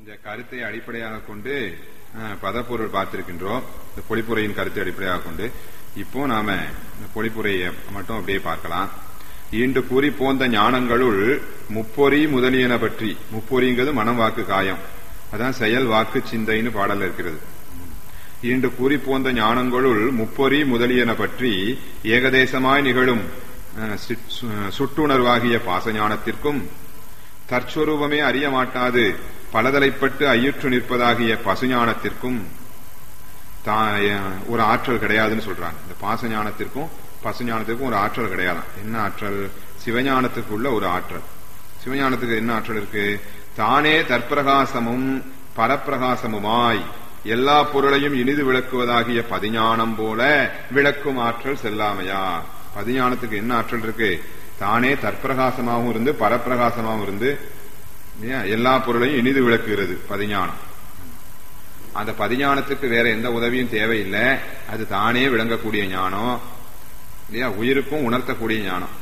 இந்த கருத்தை அடிப்படையாக கொண்டு அஹ், பதப்பொருள் பார்த்திருக்கின்றோம் இந்த பொழிப்புரையின் கருத்தை அடிப்படையாக கொண்டு இப்போ நாம இந்த பொழிப்புரையை மட்டும் அப்படியே பார்க்கலாம் ஈண்டு கூறி போந்த ஞானங்களுள் முப்பொறி முதலியன பற்றி முப்பொறிங்கிறது மனம் வாக்கு காயம் அதான் செயல் வாக்கு சிந்தைன்னு பாடல் இருக்கிறது ஈண்டு கூறி போந்த ஞானங்களுள் முப்பொறி முதலியன பற்றி ஏகதேசமாய் நிகழும் அஹ், சிற்- சு- சுட்டுணர்வாகிய பாசஞானத்திற்கும் தற்சொரூபமே அறிய மாட்டாது பலதலைப்பட்டு ஐயுற்று நிற்பதாகிய பசுஞானத்திற்கும் தா- அஹ், ஒரு ஆற்றல் கிடையாதுன்னு சொல்றாங்க இந்த பாசஞானத்திற்கும் பசுஞானத்திற்கும் ஒரு ஆற்றல் கிடையாதாம் என்ன ஆற்றல் சிவஞானத்துக்குள்ள ஒரு ஆற்றல் சிவஞானத்துக்கு என்ன ஆற்றல் இருக்கு தானே தற்பிரகாசமும் பரப்பிரகாசமுமாய் எல்லா பொருளையும் இனிது விளக்குவதாகிய பதிஞானம் போல விளக்கும் ஆற்றல் செல்லாமையா பதிஞானத்துக்கு என்ன ஆற்றல் இருக்கு தானே தற்பிரகாசமாகவும் இருந்து பரப்பிரகாசமாகவும் இருந்து இல்லையா, எல்லா பொருளையும் இனிது விளக்குகிறது பதிஞானம் அந்த பதிஞானத்துக்கு வேற எந்த உதவியும் தேவையில்லை அது தானே விளங்கக்கூடிய ஞானம் இல்லையா உயிருக்கும் உணர்த்தக்கூடிய ஞானம்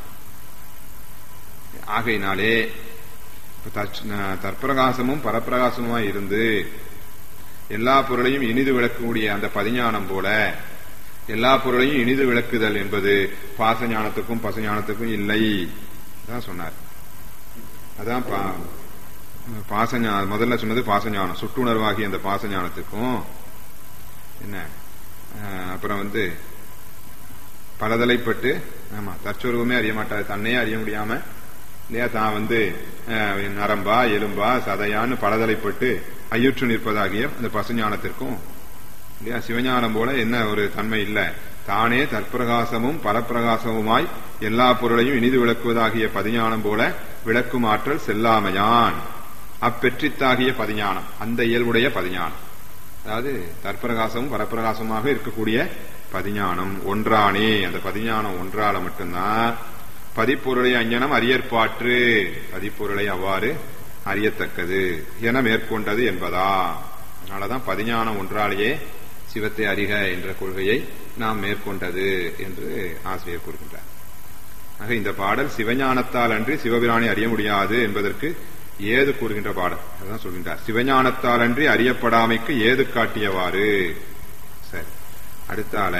ஆகையினாலே இப்ப தற்- ந- தற்பிரகாசமும் பரப்பிரகாசமுமாய் இருந்து எல்லா பொருளையும் இனிது விளக்கக்கூடிய அந்த பதிஞானம் போல எல்லா பொருளையும் இனிது விளக்குதல் என்பது பாசஞானத்துக்கும் பசுஞானத்துக்கும் இல்லை தான் சொன்னார் அதான் பா- பாசஞா முதல்ல சொன்னது பாசஞானம் சுட்டுணர்வாகி அந்த பாசஞானத்துக்கும் என்ன அஹ், அப்புறம் வந்து பலதலைப்பட்டு ஆமா தற்சொருவமே அறிய மாட்டாரு தன்னையே அறிய முடியாம இல்லையா தான் வந்து அஹ், நரம்பா எலும்பா சதையான்னு பலதலைப்பட்டு ஐயுற்று நிற்பதாகிய அந்த பசுஞானத்திற்கும் இல்லையா சிவஞானம் போல என்ன ஒரு தன்மை இல்ல தானே தற்பிரகாசமும் பரப்பிரகாசமுமாய் எல்லா பொருளையும் இனிது விளக்குவதாகிய பதிஞானம் போல விளக்கும் ஆற்றல் செல்லாமையான் அப்பெற்றித்தாகிய பதிஞானம் அந்த இயல்புடைய பதிஞானம் அதாவது தற்பிரகாசமும் பரப்பிரகாசமாக இருக்கக்கூடிய பதிஞானம் ஒன்றானே அந்த பதிஞானம் ஒன்றால மட்டும்தான் பதிப்பொருளை அஞ்ஞனம் அறியற்பாற்று பதிப்பொருளை அவ்வாறு அறியத்தக்கது என மேற்கொண்டது என்பதா அதனாலதான் பதிஞானம் ஒன்றாலேயே சிவத்தை அறிக என்ற கொள்கையை நாம் மேற்கொண்டது என்று ஆசிரியர் கூறுகின்றார் ஆக இந்த பாடல் சிவஞானத்தால் அன்றி சிவபிரானை அறிய முடியாது என்பதற்கு ஏது கூறுகின்ற பாடல் அதான் சொல்கின்றார் சிவஞானத்தால் அன்றி அறியப்படாமைக்கு ஏது காட்டியவாறு சரி அடுத்தால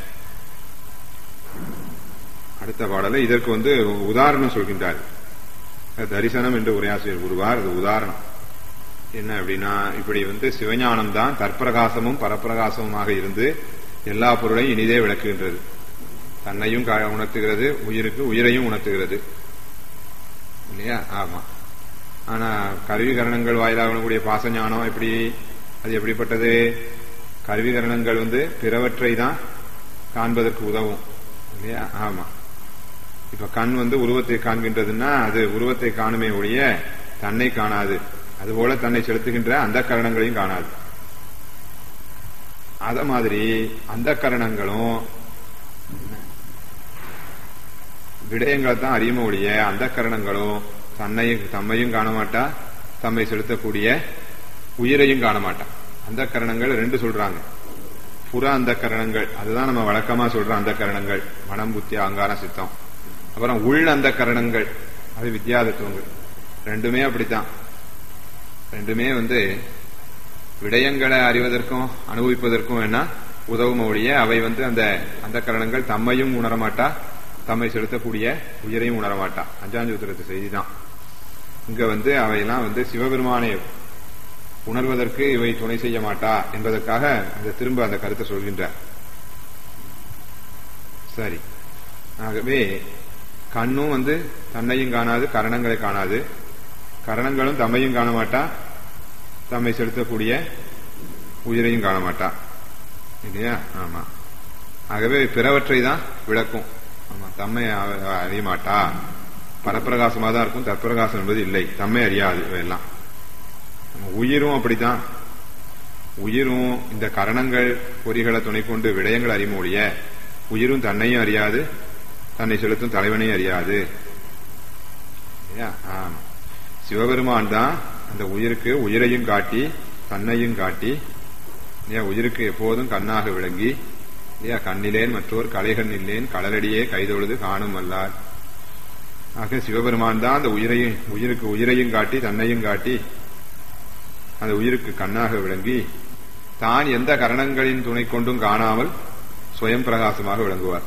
அடுத்த பாடல இதற்கு வந்து உதாரணம் சொல்கின்றார் தரிசனம் என்று உரையாசிரியர் கூறுவார் அது உதாரணம் என்ன அப்படின்னா இப்படி வந்து சிவஞானம் தான் தற்பிரகாசமும் பரப்பிரகாசமுமாக இருந்து எல்லா பொருளையும் இனிதே விளக்குகின்றது தன்னையும் கா- உணர்த்துகிறது உயிருக்கு உயிரையும் உணர்த்துகிறது இல்லையா ஆமா ஆனா கருவிகரணங்கள் வாயிலாக உணரக்கூடிய பாசஞானம் எப்படி அது எப்படிப்பட்டது கருவிகரணங்கள் வந்து பிறவற்றை தான் காண்பதற்கு உதவும் இல்லையா ஆமா இப்ப கண் வந்து உருவத்தை காண்கின்றதுன்னா அது உருவத்தை காணுமே ஒழிய தன்னை காணாது அதுபோல தன்னை செலுத்துகின்ற அந்த கரணங்களையும் காணாது அத மாதிரி அந்த கரணங்களும் விடயங்களை தான் அறியும ஒழிய அந்த கரணங்களும் தன்னையும் தம்மையும் காண மாட்டா தம்மை செலுத்தக்கூடிய உயிரையும் காண மாட்டா அந்த கரணங்கள் ரெண்டு சொல்றாங்க புற அந்த கரணங்கள் அதுதான் நம்ம வழக்கமா சொல்ற அந்த கரணங்கள் மனம் புத்தி அங்காரம் சித்தம் அப்புறம் உள் அந்த கரணங்கள் அது வித்யாதத்துவங்கள் ரெண்டுமே அப்படித்தான் ரெண்டுமே வந்து விடயங்களை அறிவதற்கும் அனுபவிப்பதற்கும் வேணா உதவும் ஒழிய அவை வந்து அந்த அந்த கரணங்கள் தம்மையும் உணரமாட்டா தம்மை செலுத்தக்கூடிய உயிரையும் உணரமாட்டா அஞ்சாஞ்சூத்திரத்து செய்தி தான் இங்க வந்து அவையெல்லாம் வந்து சிவபெருமானை உணர்வதற்கு இவை துணை செய்ய மாட்டா என்பதற்காக அந்த திரும்ப அந்த கருத்தை சொல்கின்றார் சரி ஆகவே கண்ணும் வந்து தன்னையும் காணாது கரணங்களை காணாது கரணங்களும் தம்மையும் காண மாட்டா தம்மை செலுத்தக்கூடிய உயிரையும் காண மாட்டா இல்லையா ஆமா ஆகவே பிறவற்றை தான் விளக்கும் ஆமா தம்மை அவ- அறிய மாட்டா பரப்பிரகாசமா தான் இருக்கும் தற்பிரகாசம் என்பது இல்லை தம்மை அறியாது இவையெல்லாம் நம்ம உயிரும் அப்படித்தான் உயிரும் இந்த கரணங்கள் பொறிகளை துணை கொண்டு விடயங்கள் அறிமொழிய உயிரும் தன்னையும் அறியாது தன்னை செலுத்தும் தலைவனையும் அறியாது இல்லையா? ஆமா சிவபெருமான் தான் அந்த உயிருக்கு உயிரையும் காட்டி தன்னையும் காட்டி இல்லையா உயிருக்கு எப்போதும் கண்ணாக விளங்கி இல்லையா கண்ணிலேன் மற்றோர் கலைகண் இல்லேன் கடலடியே கைதொழுது காணும் வல்லார் ஆக சிவபெருமான் தான் அந்த உயிரையும் உயிருக்கு உயிரையும் காட்டி தன்னையும் காட்டி அந்த உயிருக்கு கண்ணாக விளங்கி தான் எந்த கரணங்களின் துணை கொண்டும் காணாமல் சுயம் பிரகாசமாக விளங்குவார்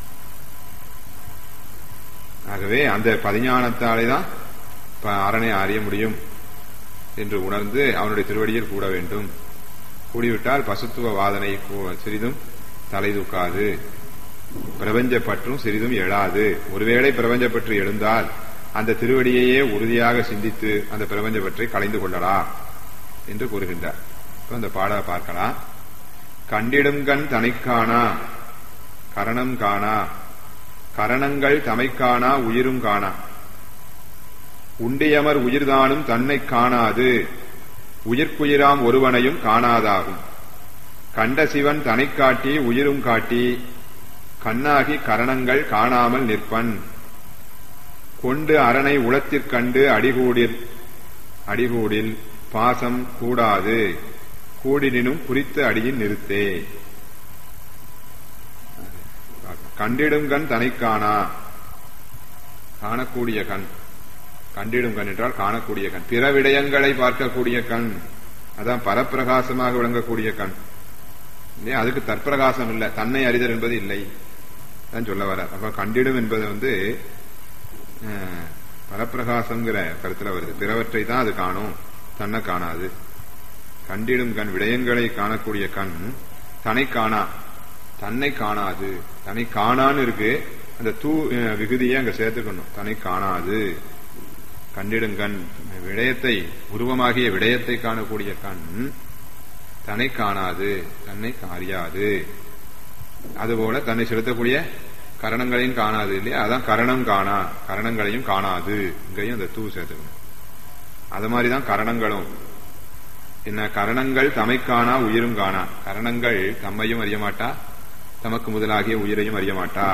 ஆகவே அந்த பதிஞானத்தாலே தான் அரணை அறிய முடியும் என்று உணர்ந்து அவனுடைய திருவடியில் கூட வேண்டும் கூடிவிட்டால் பசுத்துவ வாதனை சிறிதும் தலை தூக்காது பிரபஞ்ச பற்றும் சிறிதும் எழாது ஒருவேளை பிரபஞ்ச பற்று எழுந்தால் அந்த திருவடியையே உறுதியாக சிந்தித்து அந்த பிரபஞ்ச பற்றை கலைந்து கொள்ளலாம் என்று கூறுகின்றார் அந்த பாட பார்க்கலாம் கண்டிடும் கண் தனைக்கானா கரணம் காணா கரணங்கள் தமைக்கானா உயிரும் காணா உண்டியமர் உயிர்தானும் தன்னை காணாது உயிர்க்குயிராம் ஒருவனையும் காணாதாகும் கண்ட சிவன் தனை காட்டி உயிரும் காட்டி கண்ணாகி கரணங்கள் காணாமல் நிற்பன் கொண்டு அரணை உளத்திற்கண்டு அடிகூடில் அடிகூடில் பாசம் கூடாது கூடினும் குறித்த அடியின் நிறுத்தே கண்டிடும் கண் தனை காணா காணக்கூடிய கண் கண்டிடும் கண் என்றால் காணக்கூடிய கண் பிற விடயங்களை பார்க்கக்கூடிய கண் அதான் பரப்பிரகாசமாக விளங்கக்கூடிய கண் இல்லையா அதுக்கு தற்பிரகாசம் இல்லை தன்னை அறிதல் என்பது இல்லை தான் சொல்ல வர அப்ப கண்டிடும் என்பது வந்து பரப்பிரகாசம்ங்கிற கருத்துல வருது பிறவற்றை தான் அது காணும் தன்னை காணாது கண்டிடும் கண் விடயங்களை காணக்கூடிய கண் தன்னை காணா தன்னை காணாது தன்னை காணான்னு இருக்கு அந்த தூ விகுதியை அங்க சேர்த்துக்கணும் தன்னை காணாது கண்டிடும் கண் விடயத்தை உருவமாகிய விடயத்தை காணக்கூடிய கண் தன்னை காணாது தன்னை அறியாது அதுபோல தன்னை செலுத்தக்கூடிய கரணங்களையும் காணாது இல்லையா அதான் கரணம் காணா கரணங்களையும் காணாது இங்கேயும் அந்த தூ சேர்த்துக்கணும் அது மாதிரிதான் கரணங்களும் என்ன கரணங்கள் தமை காணா உயிரும் காணா கரணங்கள் தம்மையும் அறிய மாட்டா தமக்கு முதலாகிய உயிரையும் அறிய மாட்டா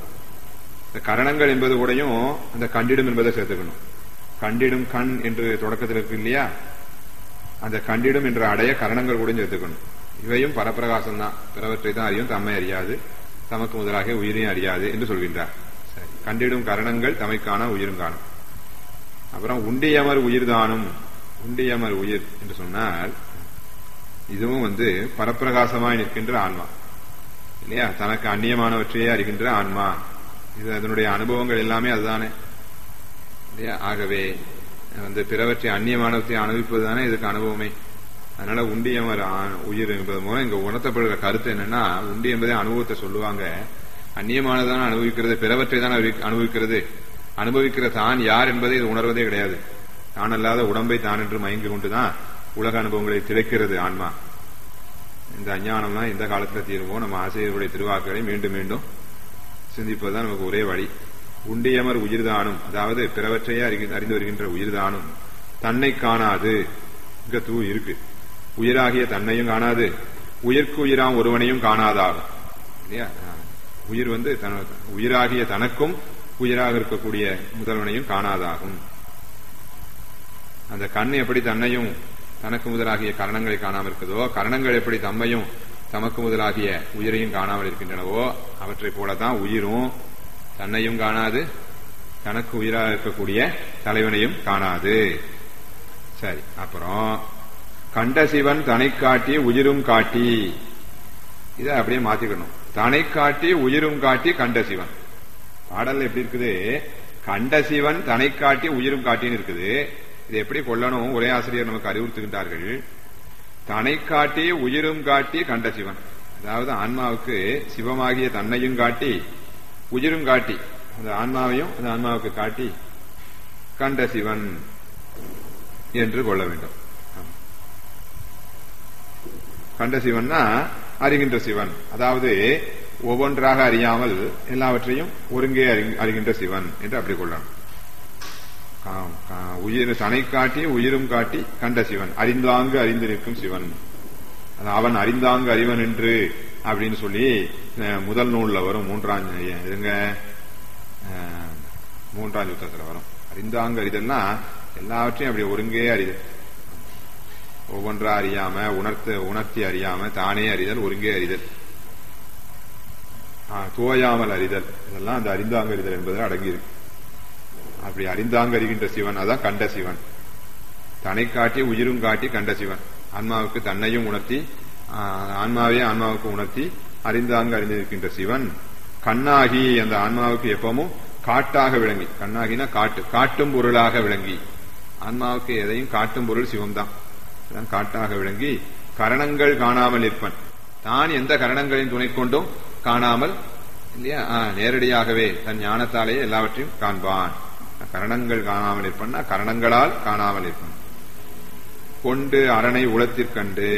இந்த கரணங்கள் என்பது கூடயும் அந்த கண்டிடும் என்பதை சேர்த்துக்கணும் கண்டிடும் கண் என்று தொடக்கத்தில் இருக்கு இல்லையா அந்த கண்டிடும் என்ற அடைய கரணங்கள் கூட சேர்த்துக்கணும் இவையும் பரப்பிரகாசம் தான் பிறவற்றை தான் அறியும் தம்மை அறியாது தமக்கு முதலாக உயிரையும் அறியாது என்று சொல்கின்றார் சரி கண்டிடும் கரணங்கள் தமைக்கான உயிரும் காணும் அப்புறம் உண்டியமர் உயிர்தானும் உண்டியமர் உயிர் என்று சொன்னால் இதுவும் வந்து பரப்பிரகாசமாய் நிற்கின்ற ஆன்மா இல்லையா தனக்கு அந்நியமானவற்றையே அறிகின்ற ஆன்மா இது அதனுடைய அனுபவங்கள் எல்லாமே அதுதானே இல்லையா ஆகவே வந்து பிறவற்றை அந்நியமானவற்றை அனுபவிப்பது தானே இதுக்கு அனுபவமே அதனால உண்டியமர் உயிர் என்பது மூலம் இங்க உணர்த்தப்படுகிற கருத்து என்னன்னா உண்டி என்பதே அனுபவத்தை சொல்லுவாங்க அந்நியமானதான அனுபவிக்கிறது பிறவற்றை தான் அனுபவிக்கிறது அனுபவிக்கிற தான் யார் என்பதை இது உணர்வதே கிடையாது தான் அல்லாத உடம்பை தான் என்று மயங்கி கொண்டுதான் உலக அனுபவங்களை திளைக்கிறது ஆன்மா இந்த அஞ்ஞானம்லாம் எந்த காலத்துல தீருமோ நம்ம ஆசிரியர்களுடைய திருவாக்களை மீண்டும் மீண்டும் சிந்திப்பதுதான் நமக்கு ஒரே வழி உண்டியமர் உயிர்தானும் அதாவது பிறவற்றையே அறிந்து வருகின்ற உயிர்தானும் தன்னை காணாது இங்க தூ இருக்கு உயிராகிய தன்னையும் காணாது உயிர்க்கு உயிராம் ஒருவனையும் காணாதாகும் இல்லையா உயிர் வந்து உயிராகிய தனக்கும் உயிராக இருக்கக்கூடிய முதல்வனையும் காணாதாகும் அந்த கண் எப்படி தன்னையும் தனக்கு முதலாகிய கரணங்களை காணாமல் இருக்குதோ கரணங்கள் எப்படி தம்மையும் தமக்கு முதலாகிய உயிரையும் காணாமல் இருக்கின்றனவோ அவற்றை போலதான் உயிரும் தன்னையும் காணாது தனக்கு உயிராக இருக்கக்கூடிய தலைவனையும் காணாது சரி அப்புறம் கண்ட சிவன் தனை காட்டி உயிரும் காட்டி இதை அப்படியே மாத்திக்கணும் தனை காட்டி உயிரும் காட்டி கண்ட சிவன் பாடல் எப்படி இருக்குது கண்ட சிவன் தனை காட்டி உயிரும் காட்டின்னு இருக்குது இது எப்படி கொள்ளணும் ஒரே ஆசிரியர் நமக்கு அறிவுறுத்துகின்றார்கள் தனை காட்டி உயிரும் காட்டி கண்ட சிவன் அதாவது ஆன்மாவுக்கு சிவமாகிய தன்னையும் காட்டி உயிரும் காட்டி அந்த ஆன்மாவையும் அந்த ஆன்மாவுக்கு காட்டி கண்ட சிவன் என்று கொள்ள வேண்டும் கண்ட சிவன்னா அறிகின்ற சிவன் அதாவது ஒவ்வொன்றாக அறியாமல் எல்லாவற்றையும் ஒருங்கே அறிகின்ற சிவன் என்று அப்படி கொள்ளணும் உயிர் தனை காட்டி உயிரும் காட்டி கண்ட சிவன் அறிந்தாங்கு அறிந்து நிற்கும் சிவன் அவன் அறிந்தாங்கு அறிவன் என்று அப்படின்னு சொல்லி முதல் நூல்ல வரும் மூன்றாம் இதுங்க மூன்றாம் யுத்தத்துல வரும் அறிந்தாங்கு அறிதல்னா எல்லாவற்றையும் அப்படி ஒருங்கே அறிதல் ஒவ்வொன்றா அறியாம உணர்த்த உணர்த்தி அறியாம தானே அறிதல் ஒருங்கே அறிதல் துவையாமல் அறிதல் இதெல்லாம் அந்த அறிந்தாங்க அறிதல் என்பதில் அடங்கியிருக்கு அப்படி அறிந்தாங்க அறிகின்ற சிவன் அதான் கண்ட சிவன் தன்னை காட்டி உயிரும் காட்டி கண்ட சிவன் ஆன்மாவுக்கு தன்னையும் உணர்த்தி ஆஹ், ஆன்மாவே ஆன்மாவுக்கு உணர்த்தி அறிந்தாங்க அறிந்திருக்கின்ற சிவன் கண்ணாகி அந்த ஆன்மாவுக்கு எப்பவும் காட்டாக விளங்கி கண்ணாகினா காட்டு காட்டும் பொருளாக விளங்கி ஆன்மாவுக்கு எதையும் காட்டும் பொருள் சிவம்தான் அதான் காட்டாக விளங்கி கரணங்கள் காணாமல் இருப்பன் தான் எந்த கரணங்களின் துணை கொண்டும் காணாமல் இல்லையா ஆ, நேரடியாகவே தன் ஞானத்தாலேயே எல்லாவற்றையும் காண்பான் கரணங்கள் காணாமல் இருப்பன்னா கரணங்களால் காணாமல் இருப்பன் கொண்டு அரணை உளத்திற்கண்டு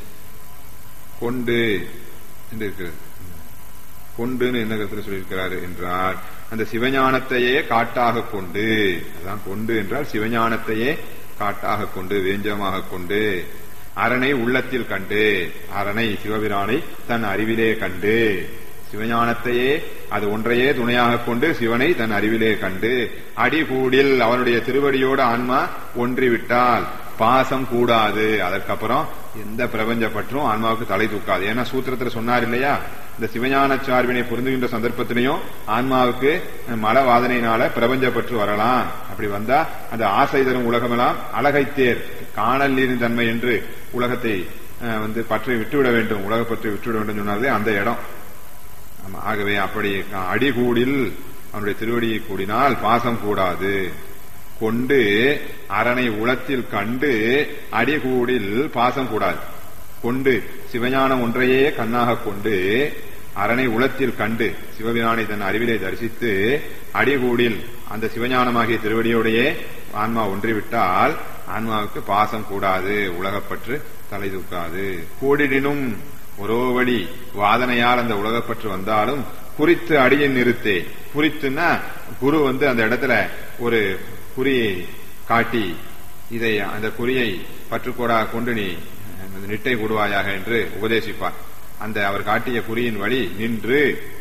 கொண்டு என்று இருக்கிறது கொண்டுன்னு என்ன கருத்துல சொல்லியிருக்கிறாரு என்றால் அந்த சிவஞானத்தையே காட்டாக கொண்டு அதான் கொண்டு என்றால் சிவஞானத்தையே காட்டாக கொண்டு வேஞ்சமாக கொண்டு அரணை உள்ளத்தில் கண்டு அரணை சிவபிரானை தன் அறிவிலே கண்டு சிவஞானத்தையே அது ஒன்றையே துணையாக கொண்டு சிவனை தன் அறிவிலே கண்டு அடிகூடில் அவனுடைய திருவடியோடு ஆன்மா ஒன்றிவிட்டால் பாசம் கூடாது அதற்கப்புறம் எந்த பிரபஞ்ச பற்றும் ஆன்மாவுக்கு தலை தூக்காது ஏன்னா சூத்திரத்துல சொன்னார் இல்லையா இந்த சிவஞான சார்பினை பொருந்துகின்ற சந்தர்ப்பத்திலையும் ஆன்மாவுக்கு மல வாதனையினால பிரபஞ்ச பற்று வரலாம் அப்படி வந்தா அந்த ஆசை தரும் உலகமெல்லாம் அழகைத்தேர் காணல் நீரின் தன்மை என்று உலகத்தை அஹ், வந்து பற்றி விட்டுவிட வேண்டும் உலக பற்றி விட்டுவிட வேண்டும் சொன்னாலே அந்த இடம் ஆமா, ஆகவே அப்படி அடிகூடில் அவனுடைய திருவடியை கூடினால் பாசம் கூடாது கொண்டு அரணை உளத்தில் கண்டு அடிகூடில் பாசம் கூடாது கொண்டு சிவஞானம் ஒன்றையே கண்ணாக கொண்டு அரணை உளத்தில் கண்டு சிவபிரானை தன் அறிவிலே தரிசித்து அடிகூடில் அந்த சிவஞானமாகிய திருவடியோடையே ஆன்மா ஒன்றிவிட்டால் ஆன்மாவுக்கு பாசம் கூடாது உலகப்பற்று தலை தூக்காது கூடிடினும் ஒரோவழி வாதனையால் அந்த உலகப்பற்று வந்தாலும் குறித்து அடியின் நிறுத்தே குறித்துன்னா குரு வந்து அந்த இடத்துல ஒரு குறியை காட்டி இதை அந்த குறியை பற்றுக்கோடாக கொண்டு நீ அஹ், நிட்டை கூடுவாயாக என்று உபதேசிப்பார் அந்த அவர் காட்டிய குறியின் வழி நின்று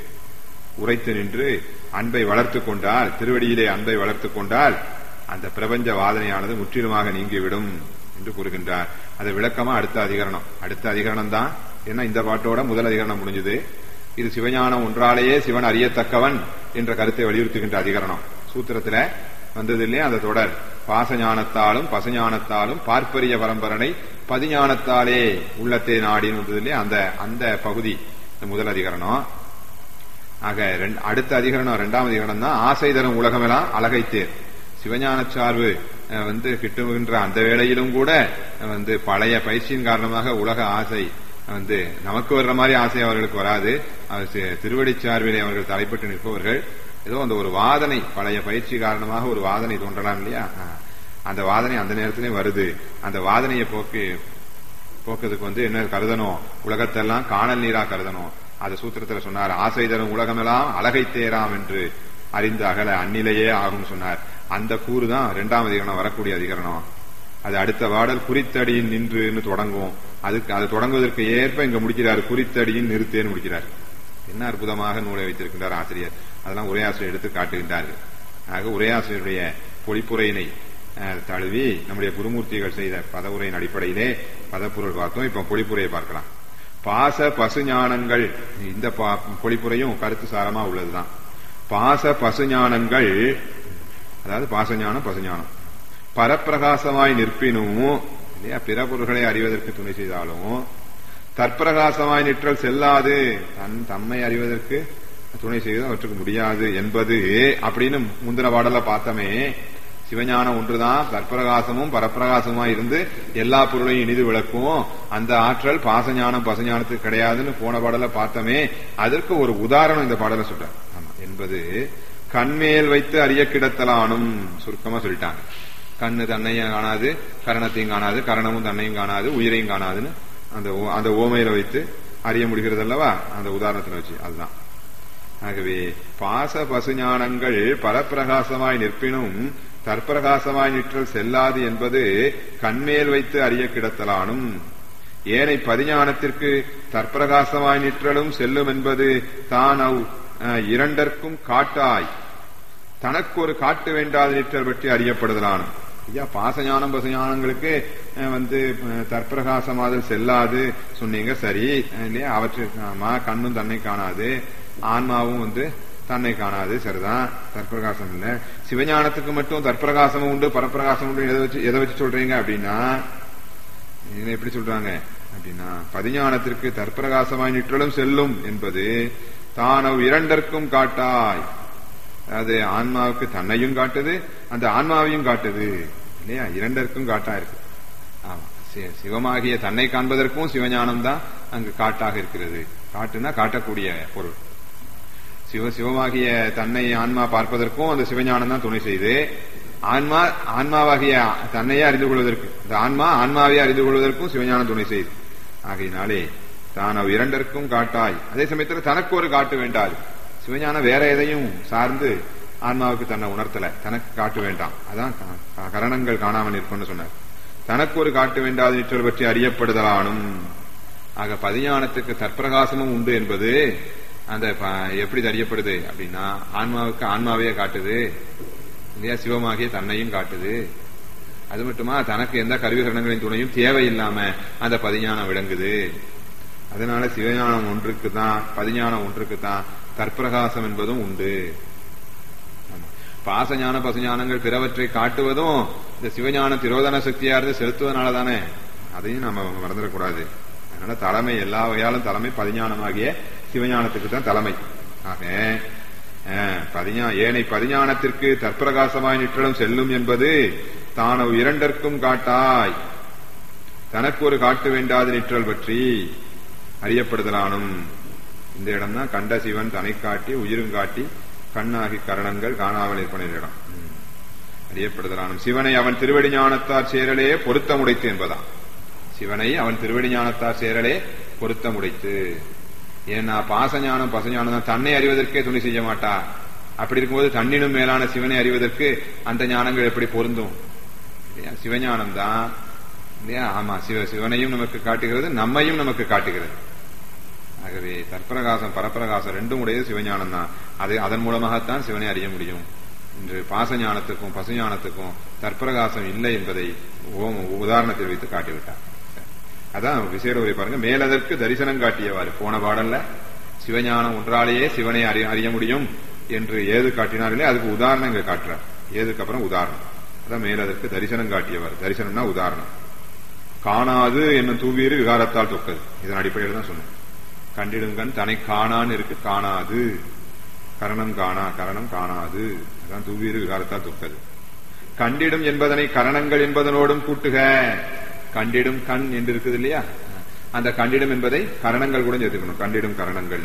உரைத்து நின்று அன்பை வளர்த்துக் கொண்டால் திருவடியிலே அன்பை வளர்த்துக் கொண்டால் அந்த பிரபஞ்ச வாதனையானது முற்றிலுமாக நீங்கிவிடும் என்று கூறுகின்றார் அது விளக்கமா அடுத்த அதிகரணம் அடுத்த அதிகரணம் தான் ஏன்னா இந்த பாட்டோட முதல் அதிகரணம் முடிஞ்சது இது சிவஞானம் ஒன்றாலேயே சிவன் அறியத்தக்கவன் என்ற கருத்தை வலியுறுத்துகின்ற அதிகரணம் சூத்திரத்துல வந்தது இல்லையா அந்த தொடர் பாசஞானத்தாலும் பசஞானத்தாலும் பார்ப்பரிய பரம்பரனை பதிஞானத்தாலே உள்ளத்தை நாடின்னு வந்தது இல்லையா அந்த அந்த பகுதி இந்த முதல் அதிகரணம் ஆக ரெண்டு- அடுத்த அதிகரணம் இரண்டாம் அதிகரணம் தான் ஆசை தரும் உலகமெல்லாம் அழகைத்தேர் சிவஞான சார்பு அஹ், வந்து கிட்டுகின்ற அந்த வேளையிலும் கூட அஹ், வந்து பழைய பயிற்சியின் காரணமாக உலக ஆசை வந்து நமக்கு வர்ற மாதிரி ஆசை அவர்களுக்கு வராது அது சி- திருவடிச் சார்பிலே அவர்கள் தலைப்பட்டு நிற்பவர்கள் ஏதோ அந்த ஒரு வாதனை பழைய பயிற்சி காரணமாக ஒரு வாதனை தோன்றலாம் இல்லையா அஹ், அந்த வாதனை அந்த நேரத்திலே வருது அந்த வாதனையை போக்கு போக்குறதுக்கு வந்து என்ன கருதணும் உலகத்தெல்லாம் காணல் நீரா கருதணும் அது சூத்திரத்துல சொன்னார் ஆசை தரும் உலகமெல்லாம் அழகை தேராம் என்று அறிந்து அகல அந்நிலையே ஆகும் சொன்னார் அந்த கூறு தான் இரண்டாம் அதிகரணம் வரக்கூடிய அதிகரணம் அது அடுத்த பாடல் குறித்தடியின் நின்றுன்னு தொடங்கும் அதுக்கு அது தொடங்குவதற்கு ஏற்ப இங்க முடிக்கிறார் குறித்தடியின் நிறுத்தேன்னு முடிக்கிறார் என்ன அற்புதமாக நூலை வைத்திருக்கின்றார் ஆசிரியர் அதெல்லாம் உரையாசிரியர் எடுத்து காட்டுகின்றார்கள் ஆக உரையாசிரியருடைய பொழிப்புரையினை அஹ், தழுவி நம்முடைய குருமூர்த்திகள் செய்த பதவுரையின் அடிப்படையிலே பதப்பொருள் பார்த்தோம் இப்ப பொழிப்புரையை பார்க்கலாம் பாச பசுஞானங்கள் இந்த பா- பொழிப்புரையும் கருத்து சாரமா உள்ளதுதான் பாச பசுஞானங்கள் அதாவது பாசஞானம் பசுஞானம் பரப்பிரகாசமாய் நிற்பினும் இல்லையா பிற பொருள்களை அறிவதற்கு துணை செய்தாலும் தற்பிரகாசமாய் நிற்றல் செல்லாது தன் தம்மை அறிவதற்கு துணை செய்து அவற்றுக்கு முடியாது என்பது அப்படின்னு முந்தின பாடல பார்த்தோமே சிவஞானம் ஒன்றுதான் தற்பிரகாசமும் பரப்பிரகாசமா இருந்து எல்லா பொருளையும் இனிது விளக்கும் அந்த ஆற்றல் பாசஞானம் பசஞானத்துக்கு கிடையாதுன்னு போன பாடல பார்த்தோமே அதற்கு ஒரு உதாரணம் இந்த பாடல சொல்றார் ஆமா என்பது கண்மேல் வைத்து அறிய கிடத்தலானும் சுருக்கமா சொல்லிட்டாங்க கண்ணு தன்னையும் காணாது கரணத்தையும் காணாது கரணமும் தன்னையும் காணாது உயிரையும் காணாதுன்னு அந்த ஓ- அந்த ஓமையில வைத்து அறிய முடிகிறது அல்லவா அந்த உதாரணத்துல வச்சு அதுதான் ஆகவே பாச பசுஞானங்கள் பரப்பிரகாசமாய் நிற்பினும் தற்பிரகாசமாய் நிற்றல் செல்லாது என்பது கண்மேல் வைத்து அறிய கிடத்தலானும் ஏனை பதிஞானத்திற்கு தற்பிரகாசமாய் நிற்றலும் செல்லும் என்பது தான் அவ் அஹ், இரண்டற்கும் காட்டாய் தனக்கு ஒரு காட்டு வேண்டாத நிற்றல் பற்றி அறியப்படுதலானும் ஐயா பாசஞானம் பசஞானங்களுக்கு அஹ், வந்து அஹ், தற்பிரகாசமாதல் செல்லாது சொன்னீங்க சரி அஹ், இல்லையா அவற்று ஆமா கண்ணும் தன்னை காணாது ஆன்மாவும் வந்து தன்னை காணாது சரிதான் தற்பிரகாசம் இல்ல சிவஞானத்துக்கு மட்டும் தற்பிரகாசமும் உண்டு பரப்பிரகாசம் உண்டு எதை வச்சு எதை வச்சு சொல்றீங்க அப்படின்னா இதை எப்படி சொல்றாங்க அப்படின்னா பதிஞானத்திற்கு தற்பிரகாசமாய் நிற்றலும் செல்லும் என்பது தானவ் இரண்டற்கும் காட்டாய் அது ஆன்மாவுக்கு தன்னையும் காட்டுது அந்த ஆன்மாவையும் காட்டுது இல்லையா இரண்டற்கும் காட்டா இருக்கு ஆமா சி- சிவமாகிய தன்னை காண்பதற்கும் சிவஞானம் தான் அங்கு காட்டாக இருக்கிறது காட்டுனா காட்டக்கூடிய பொருள் சிவ சிவமாகிய தன்னை ஆன்மா பார்ப்பதற்கும் அந்த சிவஞானம் தான் துணை செய்து ஆன்மா ஆன்மாவாகிய தன்னையே அறிந்து கொள்வதற்கு இந்த ஆன்மா ஆன்மாவை அறிந்து கொள்வதற்கும் சிவஞானம் துணை செய்து ஆகையினாலே தான் அவ் இரண்டற்கும் காட்டாய் அதே சமயத்தில் தனக்கு ஒரு காட்டு வேண்டாது சிவஞானம் வேற எதையும் சார்ந்து ஆன்மாவுக்கு தன்னை உணர்த்தல தனக்கு காட்டு வேண்டாம் அதான் க- கரணங்கள் காணாமல் இருக்கும்னு சொன்னார் தனக்கு ஒரு காட்டு வேண்டாது நிற்றல் பற்றி அறியப்படுதலானும் ஆக பதிஞானத்துக்கு தற்பிரகாசமும் உண்டு என்பது அந்த ப- எப்படி அறியப்படுது அப்படின்னா ஆன்மாவுக்கு ஆன்மாவையே காட்டுது இல்லையா சிவமாகிய தன்னையும் காட்டுது அது மட்டுமா தனக்கு எந்த கருவிகரணங்களின் துணையும் தேவையில்லாம அந்த பதிஞானம் விளங்குது அதனால சிவஞானம் ஒன்றுக்கு தான் பதிஞானம் ஒன்றுக்கு தான் தற்பிரகாசம் என்பதும் உண்டு ஆமா. பாசஞான பசுஞானங்கள் பிறவற்றை காட்டுவதும் இந்த சிவஞான திரோதன சக்தியா இருந்து செலுத்துவதனால தானே அதையும் நம்ம மறந்துடக்கூடாது அதனால தலைமை எல்லா வகையாலும் தலைமை பதிஞானமாகிய சிவஞானத்துக்கு தான் தலைமை ஆக அஹ், பதிஞா ஏனை பதிஞானத்திற்கு தற்பிரகாசமாய் நிற்றலும் செல்லும் என்பது தானவ் இரண்டற்கும் காட்டாய் தனக்கு ஒரு காட்டு வேண்டாது நிற்றல் பற்றி அறியப்படுதலானும் இந்த இடம் தான் கண்ட சிவன் தனை காட்டி உயிரும் காட்டி கண்ணாகி கரணங்கள் காணாமல் இருப்பன இடம் ம். அறியப்படுதலானும் சிவனை அவன் திருவடி ஞானத்தார் சேரலே பொருத்தமுடைத்து என்பதாம் சிவனை அவன் திருவடி ஞானத்தார் சேரலே பொருத்தமுடைத்து ஏன்னா பாசஞானம் பசஞானம் தான் தன்னை அறிவதற்கே துணை செய்ய மாட்டா அப்படி இருக்கும்போது தன்னினும் மேலான சிவனை அறிவதற்கு அந்த ஞானங்கள் எப்படி பொருந்தும் இல்லையா சிவஞானம் தான் இல்லையா ஆமா சிவ சிவனையும் நமக்கு காட்டுகிறது நம்மையும் நமக்கு காட்டுகிறது ஆகவே தற்பிரகாசம் பரப்பிரகாசம் ரெண்டும் உடையது சிவஞானம் தான் அது அதன் மூலமாகத்தான் சிவனை அறிய முடியும் இன்று பாசஞானத்துக்கும் பசுஞானத்துக்கும் தற்பிரகாசம் இல்லை என்பதை ஓம் உதாரணத்தில் வைத்து காட்டிவிட்டார் அதான் விசேட உரை பாருங்க மேலதற்கு தரிசனம் காட்டியவாறு போன பாடல்ல சிவஞானம் ஒன்றாலேயே சிவனை அறிய அறிய முடியும் என்று ஏது காட்டினார்களே அதுக்கு உதாரணம் இங்க காட்டுறார் ஏதுக்கு அப்புறம் உதாரணம் அதான் மேலதற்கு தரிசனம் காட்டியவர் தரிசனம்னா உதாரணம் காணாது என்னும் தூவீறு விகாரத்தால் தொக்கது இதன் அடிப்படையில் தான் சொன்னேன் கண்டிடுங்கண் தனை காணான்னு இருக்கு காணாது கரணம் காணா கரணம் காணாது அதான் தூவீறு விகாரத்தால் தொக்கது கண்டிடும் என்பதனை கரணங்கள் என்பதனோடும் கூட்டுக கண்டிடும் கண் என்று இருக்குது இல்லையா அந்த கண்டிடும் என்பதை கரணங்கள் கூட சேர்த்துக்கணும் கண்டிடும் கரணங்கள்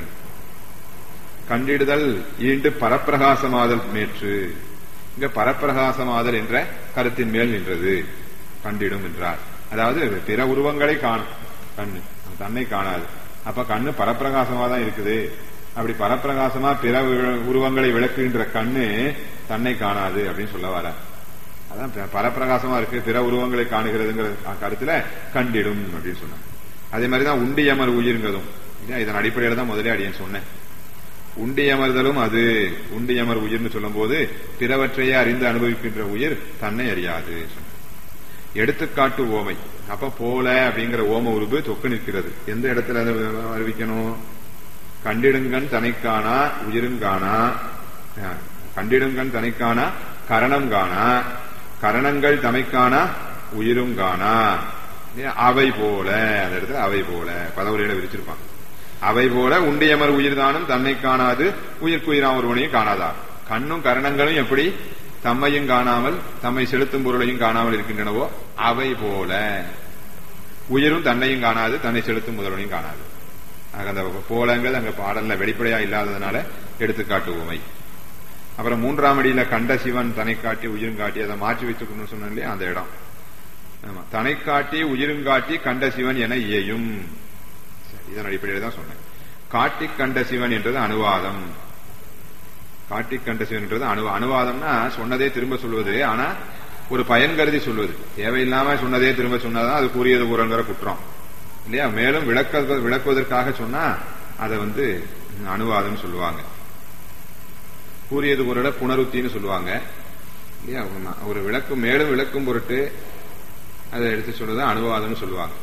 கண்டிடுதல் ஈண்டு பரப்பிரகாசமாதல் மேற்று இங்க பரப்பிரகாசமாதல் என்ற கருத்தின் மேல் நின்றது கண்டிடும் என்றார் அதாவது பிற உருவங்களை காணும் கண்ணு தன்னை காணாது அப்ப கண்ணு பரப்பிரகாசமா தான் இருக்குது அப்படி பரப்பிரகாசமா பிற உரு- உருவங்களை விளக்குகின்ற கண்ணு தன்னை காணாது அப்படின்னு சொல்ல வர அதான் ப- பரப்பிரகாசமா இருக்கு பிற உருவங்களை காணுகிறதுங்கிற கருத்துல கண்டிடும் அப்படின்னு சொன்னாங்க அதே மாதிரிதான் உண்டியமர் உயிர்ங்கிறதும் இல்லையா? இதன் அடிப்படையில தான் முதலே அடியேன் சொன்னேன் உண்டியமர்தலும் அது உண்டியமர் உயிர்னு சொல்லும்போது பிறவற்றையே அறிந்து அனுபவிக்கின்ற உயிர் தன்னை அறியாது சொன்னார். எடுத்துக்காட்டு ஓமை அப்ப போல அப்படிங்கிற ஓம உருவு தொக்கு நிற்கிறது எந்த இடத்துல அதை அறிவிக்கணும் கண்டிடுங்கண் தனைக்கானா உயிருங்கானா அஹ், கண்டிடுங்கண் தனைக்கானா கரணம் காணா கரணங்கள் தமைக்கானா உயிரும் காணா இல்லையா? அவை போல அந்த இடத்துல அவை போல பதவுரையில விரிச்சிருப்பான் அவை போல உண்டியமர் உயிர்தானும் தன்னை காணாது உயிர்க்குயிரா ஒருவனையும் காணாதா கண்ணும் கரணங்களும் எப்படி தம்மையும் காணாமல் தம்மை செலுத்தும் பொருளையும் காணாமல் இருக்கின்றனவோ அவை போல உயிரும் தன்னையும் காணாது தன்னை செலுத்தும் முதல்வனையும் காணாது ஆக அந்த போலங்கிறது அங்க பாடல்ல வெளிப்படையா இல்லாததுனால எடுத்துக்காட்டு உமை அப்புறம் மூன்றாம் அடியில கண்ட சிவன் தன்னை காட்டி உயிரும் காட்டி அதை மாற்றி வச்சுக்கணும்னு சொன்னேன் இல்லையா அந்த இடம் ஆமா தன்னை காட்டி உயிரும் காட்டி கண்ட சிவன் என இயையும் சரி, இதன் அடிப்படையில் தான் சொன்னேன் காட்டி கண்ட சிவன் என்றது அனுவாதம் காட்டி கண்ட சிவன் என்றது அணு அனுவாதம்னா சொன்னதே திரும்ப சொல்வது ஆனா ஒரு பயன் கருதி சொல்வது தேவையில்லாம சொன்னதே திரும்ப சொன்னாதான் அது கூறியது கூறங்கிற குற்றம் இல்லையா மேலும் விளக்க விளக்குவதற்காக சொன்னா அதை வந்து அனுவாதம் சொல்லுவாங்க கூறியது கூறல புனருத்தின்னு சொல்லுவாங்க இல்லையா ஒரு- ஒரு விளக்கு மேலும் விளக்கும் பொருட்டு அதை எடுத்து சொல்றது அனுவாதம்னு சொல்லுவாங்க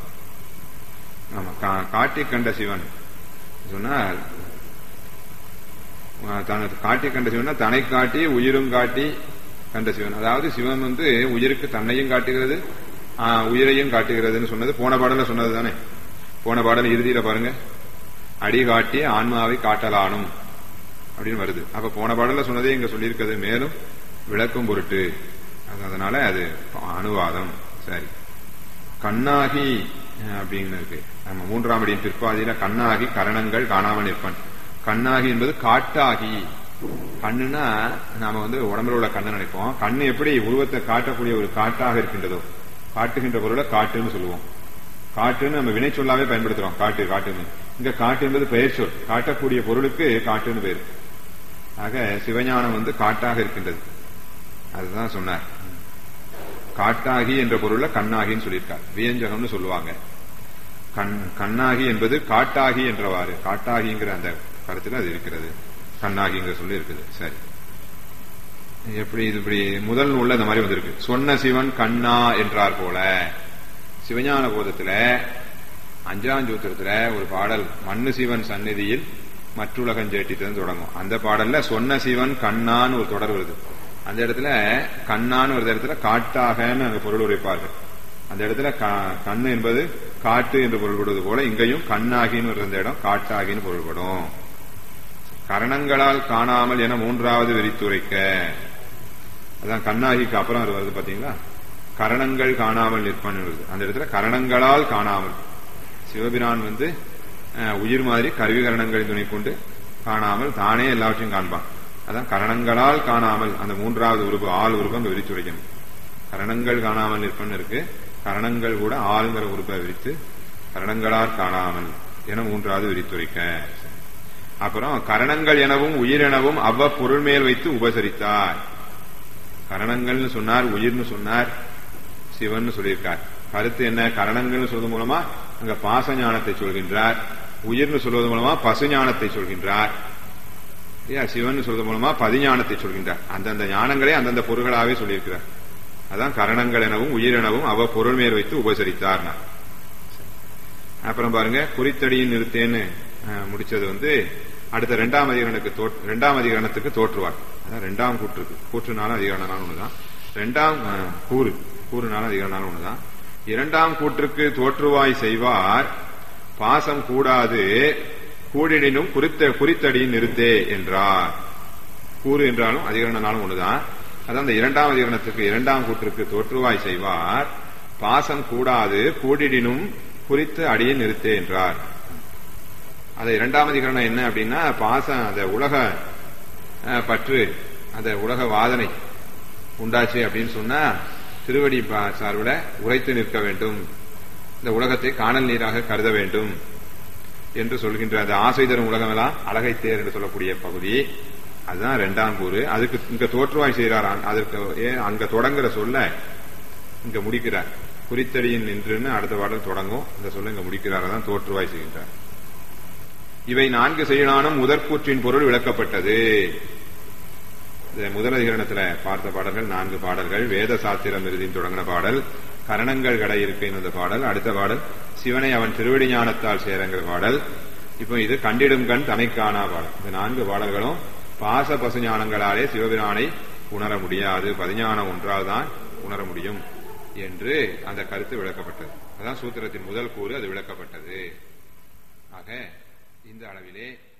ஆமா கா- காட்டி கண்ட சிவன் சொன்னா தனக்கு காட்டி கண்ட சிவன் தன்னை காட்டி உயிரும் காட்டி கண்ட சிவன் அதாவது சிவன் வந்து உயிருக்கு தன்னையும் காட்டுகிறது ஆஹ், உயிரையும் காட்டுகிறதுன்னு சொன்னது போன பாடல சொன்னது தானே போன பாடல் இறுதியில பாருங்க அடி காட்டி ஆன்மாவை காட்டலானும் அப்படின்னு வருது அப்ப போன பாடல்ல சொன்னதே இங்க சொல்லியிருக்கிறது மேலும் விளக்கும் பொருட்டு அது- அதனால அது அனுவாதம் சரி கண்ணாகி அஹ், அப்படின்னு இருக்கு நம்ம மூன்றாம் அடியின் பிற்பாதியில கண்ணாகி கரணங்கள் காணாமல் நிற்பன் கண்ணாகி என்பது காட்டாகி கண்ணுனா நாம வந்து உடம்புல உள்ள கண்ணை நினைப்போம் கண்ணு எப்படி உருவத்தை காட்டக்கூடிய ஒரு காட்டாக இருக்கின்றதோ காட்டுகின்ற பொருளை காட்டுன்னு சொல்லுவோம் காட்டுன்னு நம்ம வினை சொல்லாவே பயன்படுத்துறோம் காட்டு காட்டுன்னு இங்க காட்டு என்பது பெயர் சொல் காட்டக்கூடிய பொருளுக்கு காட்டுன்னு பெயர் ஆக சிவஞானம் வந்து காட்டாக இருக்கின்றது அதுதான் சொன்னார் காட்டாகி என்ற பொருள்ல கண்ணாகின்னு சொல்லியிருக்கார் வியஞ்சகம்னு சொல்லுவாங்க கண் கண்ணாகி என்பது காட்டாகி என்றவாறு காட்டாகிங்கிற அந்த கருத்துல அது இருக்கிறது கண்ணாகிங்கிற சொல்லி இருக்குது சரி எப்படி இது இப்படி முதல் நூல்ல இந்த மாதிரி வந்திருக்கு சொன்ன சிவன் கண்ணா என்றார் போல சிவஞான போதத்துல அஞ்சாம் சூத்திரத்துல ஒரு பாடல் மண்ணு சிவன் சந்நிதியில் மற்றுலகம் சேட்டித்தன்னு தொடங்கும் அந்த பாடல்ல சொன்ன சிவன் கண்ணான்னு ஒரு தொடர் வருது அந்த இடத்துல கண்ணான்னு ஒரு இடத்துல காட்டாகன்னு அங்க பொருள் உரைப்பார்கள் அந்த இடத்துல க- கண்ணு என்பது காட்டு என்று பொருள்படுவது போல இங்கேயும் கண்ணாகின்னு ஒரு இந்த இடம் காட்டாகின்னு பொருள்படும் கரணங்களால் காணாமல் என மூன்றாவது விரித்துரைக்க அதான் கண்ணாகிக்கு அப்புறம் அது வருது பாத்தீங்களா கரணங்கள் காணாமல் நிற்பன் வருது அந்த இடத்துல கரணங்களால் காணாமல் சிவபிரான் வந்து அஹ், உயிர் மாதிரி கருவி கரணங்களின் துணை கொண்டு காணாமல் தானே எல்லாவற்றையும் காண்பான் அதான் கரணங்களால் காணாமல் அந்த மூன்றாவது உறுப்பு ஆள் உறுப்பு அங்க விரிச்சு வைக்கணும் கரணங்கள் காணாமல் நிற்பன் இருக்கு கரணங்கள் கூட ஆளுங்கிற உறுப்பை விரித்து கரணங்களால் காணாமல் என மூன்றாவது விரித்துரைக்க அப்புறம் கரணங்கள் எனவும் உயிர் எனவும் அவ்வ பொருள் மேல் வைத்து உபசரித்தார் கரணங்கள்னு சொன்னார் உயிர்னு சொன்னார் சிவன் சொல்லியிருக்கார் கருத்து என்ன கரணங்கள்னு சொல்வது மூலமா அங்க பாச ஞானத்தை சொல்கின்றார் உயிர்னு சொல்வது மூலமா பசு ஞானத்தை சொல்கின்றார் இல்லையா சிவன் சொல்றது மூலமா பதிஞானத்தை சொல்கின்றார் அந்தந்த ஞானங்களே அந்தந்த பொருள்களாவே சொல்லியிருக்கிறார் அதான் கரணங்கள் எனவும் உயிர் எனவும் அவ பொருள் மேல் வைத்து உபசரித்தார் அப்புறம் பாருங்க குறித்தடியின் நிறுத்தேன்னு அஹ், முடிச்சது வந்து அடுத்த ரெண்டாம் அதிகரணத்துக்கு தோற்- ரெண்டாம் அதிகரணத்துக்கு தோற்றுவார் அதான் ரெண்டாம் கூற்றுக்கு கூற்றுனாலும் அதிகரணனாலும் ஒண்ணுதான் ரெண்டாம் அஹ், கூறு கூறுனாலும் அதிகரணனாலும் ஒண்ணுதான் இரண்டாம் கூற்றுக்கு தோற்றுவாய் செய்வார் பாசம் கூடாது கூடினும் குறித்த குறித்தடியின் நிறுத்தே என்றார் கூறு என்றாலும் அதிகரணனாலும் ஒண்ணுதான் அதான் அந்த இரண்டாம் அதிகரணத்துக்கு இரண்டாம் கூற்றுக்கு தோற்றுவாய் செய்வார் பாசம் கூடாது கூடிடினும் குறித்து அடியை நிறுத்தே என்றார் அது இரண்டாம் அதிகரணம் என்ன அப்படின்னா பாசம் அந்த உலக அஹ், பற்று அந்த உலக வாதனை உண்டாச்சு அப்படின்னு சொன்னா திருவடி பா- சார்பில் உரைத்து நிற்க வேண்டும் இந்த உலகத்தை காணல் நீராக கருத வேண்டும் என்று சொல்கின்ற அந்த ஆசை தரும் உலகமெல்லாம் அழகை தேர் என்று சொல்லக்கூடிய பகுதி அதுதான் இரண்டாம் கூறு அதுக்கு இங்க தோற்றுவாய் செய்கிறாராம் அதற்கு ஏன் அங்க தொடங்குற சொல்ல இங்க முடிக்கிறார் குறித்தடியின் நின்றுன்னு அடுத்த பாடல் தொடங்கும் இந்த சொல்ல இங்க முடிக்கிறார் தான் தோற்றுவாய் செய்கின்றார் இவை நான்கு செய்யலானும் முதற்கூற்றின் பொருள் விளக்கப்பட்டது இந்த முதல் அதிகரணத்துல பார்த்த பாடல்கள் நான்கு பாடல்கள் வேத சாத்திரம் இறுதியின் தொடங்கின பாடல் கரணங்கள் கடை இருக்கைன்னு அந்த பாடல் அடுத்த பாடல் சிவனை அவன் திருவடி ஞானத்தால் சேரங்கிற பாடல் இப்போ இது கண்டிடும் கண் தனைக்கானா பாடல் இந்த நான்கு பாடல்களும் பாச பசு ஞானங்களாலே சிவபிரானை உணர முடியாது பதிஞானம் ஒன்றால் தான் உணர முடியும் என்று அந்த கருத்து விளக்கப்பட்டது அதான் சூத்திரத்தின் முதல் கூறு அது விளக்கப்பட்டது ஆக இந்த அளவிலே